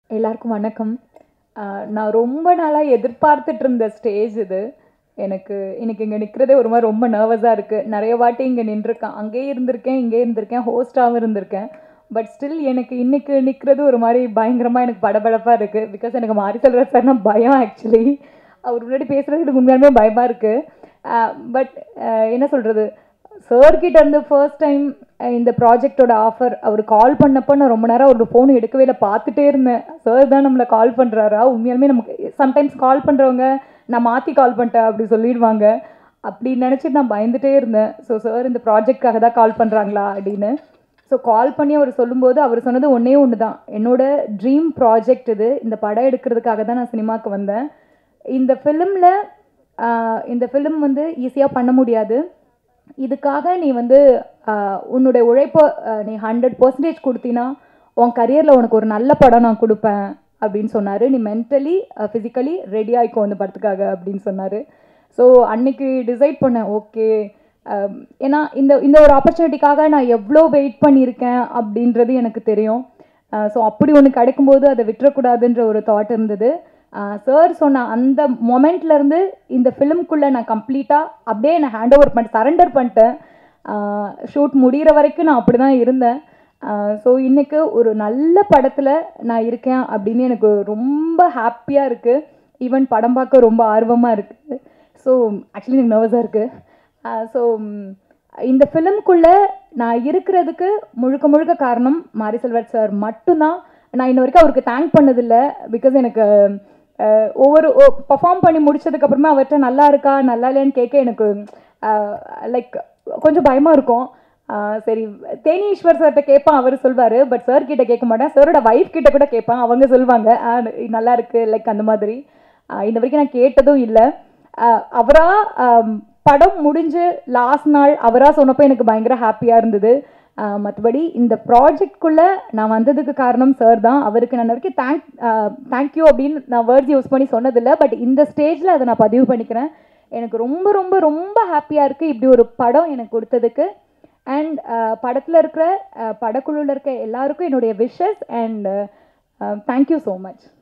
எல்லாருக்கும் வணக்கம் ஆஹ் நான் ரொம்ப நாளாக எதிர்பார்த்துட்டு இருந்த ஸ்டேஜ் இது எனக்கு இன்னைக்கு இங்கே நிற்கிறதே ஒரு மாதிரி ரொம்ப நர்வஸாக இருக்குது நிறைய வாட்டி இங்கே நின்றுருக்கேன் அங்கேயே இருந்திருக்கேன் இங்கே இருந்திருக்கேன் ஹோஸ்டாகவும் இருந்திருக்கேன் பட் ஸ்டில் எனக்கு இன்னைக்கு நிற்கிறது ஒரு மாதிரி பயங்கரமாக எனக்கு படபடப்பாக இருக்குது பிகாஸ் எனக்கு மாரி செல்வராஜ் சார்னா பயம் ஆக்சுவலி அவர் முன்னாடி பேசுகிறது எனக்கு உண்மையாலுமே பயமாக இருக்குது பட் என்ன சொல்கிறது சார்கிட்ட இருந்து ஃபர்ஸ்ட் டைம் இந்த ப்ராஜெக்டோட ஆஃபர் அவர் கால் பண்ணப்போ நான் ரொம்ப நேரம் அவரோட ஃபோன் எடுக்கவே இல்லை பார்த்துட்டே இருந்தேன் சார் தான் நம்மளை கால் பண்ணுறாரா உண்மையாலுமே நமக்கு சம்டைம்ஸ் கால் பண்ணுறவங்க நான் மாற்றி கால் பண்ணிட்டேன் அப்படி சொல்லிடுவாங்க அப்படி நினச்சிட்டு நான் பயந்துட்டே இருந்தேன் ஸோ சார் இந்த ப்ராஜெக்ட்காக தான் கால் பண்ணுறாங்களா அப்படின்னு ஸோ கால் பண்ணி அவர் சொல்லும்போது அவர் சொன்னது ஒன்றே ஒன்று தான் என்னோட ட்ரீம் ப்ராஜெக்ட் இது இந்த படம் எடுக்கிறதுக்காக தான் நான் சினிமாவுக்கு வந்தேன் இந்த ஃபிலிமில் இந்த ஃபிலிம் வந்து ஈஸியாக பண்ண முடியாது இதுக்காக நீ வந்து ஆஹ், உன்னுடைய உழைப்பை ஆஹ், நீ ஹண்ட்ரட் பர்சன்டேஜ் கொடுத்தினா உன் கரியரில் உனக்கு ஒரு நல்ல படம் நான் கொடுப்பேன் அப்படின்னு சொன்னார் நீ மென்டலி ஃபிசிக்கலி ரெடி ஆகிக்கோ இந்த படத்துக்காக அப்படின்னு சொன்னார் ஸோ அன்னைக்கு டிசைட் பண்ணேன் ஓகே ஏன்னா இந்த இந்த ஒரு ஆப்பர்ச்சுனிட்டிக்காக நான் எவ்வளோ வெயிட் பண்ணியிருக்கேன் அப்படின்றது எனக்கு தெரியும் ஸோ அப்படி ஒன்று கிடைக்கும்போது அதை விட்டுறக்கூடாதுன்ற ஒரு தாட் இருந்தது சார் சொன்ன அந்த மொமெண்ட்ல இருந்து இந்த ஃபிலிம்குள்ளே நான் கம்ப்ளீட்டாக அப்படியே நான் ஹேண்ட் ஓவர் பண்ணிட்டு சரண்டர் பண்ணிட்டேன் ஷூட் முடிகிற வரைக்கும் நான் அப்படி தான் இருந்தேன் ஸோ இன்னைக்கு ஒரு நல்ல படத்தில் நான் இருக்கேன் அப்படின்னு எனக்கு ரொம்ப ஹாப்பியாக இருக்குது ஈவன் படம் பார்க்க ரொம்ப ஆர்வமாக இருக்குது ஸோ ஆக்சுவலி எனக்கு நர்வஸாக இருக்குது ஸோ இந்த ஃபிலிம்குள்ளே நான் இருக்கிறதுக்கு முழுக்க முழுக்க காரணம் மாரி செல்வராஜ் சார் மட்டும்தான் நான் இன்ன வரைக்கும் அவருக்கு தேங்க் பண்ணதில்லை பிகாஸ் எனக்கு அஹ், ஒவ்வொரு பர்ஃபார்ம் பண்ணி முடிச்சதுக்கப்புறமா அவர்கிட்ட நல்லா இருக்கா நல்லா இல்லையான்னு கேட்க எனக்கு லைக் கொஞ்சம் பயமாக இருக்கும் அஹ், சரி தேனி ஈஸ்வர் சார்கிட்ட கேட்பேன் அவர் சொல்வார் பட் சார் கிட்ட கேட்க மாட்டேன் சாரோட ஒய்ஃப் கிட்ட கூட கேட்பேன் அவங்க சொல்லுவாங்க "ஆ, நல்லா இருக்கு லைக் அந்த மாதிரி அஹ், இன்ன வரைக்கும் நான் கேட்டதும் இல்லை அவரா ஆம், படம் முடிஞ்சு லாஸ்ட் நாள் அவராக சொன்னப்போ எனக்கு பயங்கர ஹாப்பியாக இருந்தது மற்றபடி இந்த ப்ராஜெக்ட்குள்ளே நான் வந்ததுக்கு காரணம் சார் தான் அவருக்கு நான் வரைக்கும் தேங்க் தேங்க்யூ அப்படின்னு நான் வேர்ட்ஸ் யூஸ் பண்ணி சொன்னதில்லை பட் இந்த ஸ்டேஜில் அதை நான் பதிவு பண்ணிக்கிறேன் எனக்கு ரொம்ப ரொம்ப ரொம்ப ஹாப்பியாக இருக்குது இப்படி ஒரு படம் எனக்கு கொடுத்ததுக்கு அண்ட் படத்தில் இருக்கிற படக்குழுவில் இருக்க எல்லாருக்கும் என்னுடைய wishes and thank you so much